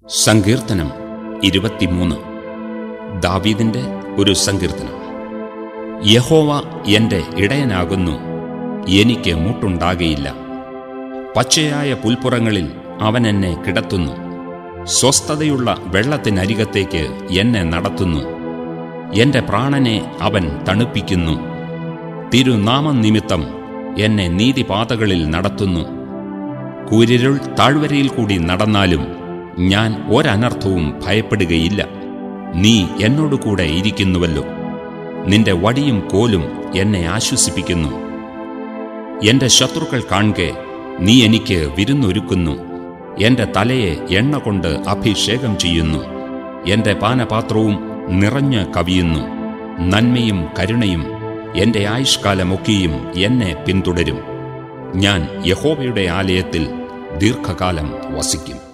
സങ്കീർത്തനം ഇരുപത്തിമൂന്ന് ദാവീദിന്റെ ഒരു സങ്കീർത്തനം യഹോവ എന്റെ ഇടയനാകുന്നു എനിക്ക് മുട്ടുണ്ടാകയില്ല പച്ചയായ പുൽപ്പുറങ്ങളിൽ അവൻ എന്നെ കിടത്തുന്നു സ്വസ്ഥതയുള്ള വെള്ളത്തിനരികത്തേക്ക് എന്നെ നടത്തുന്നു എന്റെ പ്രാണനെ അവൻ തണുപ്പിക്കുന്നു തിരുനാമം നിമിത്തം എന്നെ നീതിപാതകളിൽ നടത്തുന്നു കൂരിരുൾ താഴ്വരയിൽ കൂടി നടന്നാലും ഞാൻ ഒരനർത്ഥവും ഭയപ്പെടുകയില്ല നീ എന്നോടുകൂടെ ഇരിക്കുന്നുവല്ലോ നിന്റെ വടിയും കോലും എന്നെ ആശ്വസിപ്പിക്കുന്നു എന്റെ ശത്രുക്കൾ കാൺകെ നീ എനിക്ക് വിരുന്നൊരുക്കുന്നു എന്റെ തലയെ എണ്ണ കൊണ്ട് അഭിഷേകം ചെയ്യുന്നു എന്റെ പാനപാത്രവും നിറഞ്ഞ് കവിയുന്നു നന്മയും കരുണയും എന്റെ ആയുഷ്കാലമൊക്കെയും എന്നെ പിന്തുടരും ഞാൻ യഹോവയുടെ ആലയത്തിൽ ദീർഘകാലം വസിക്കും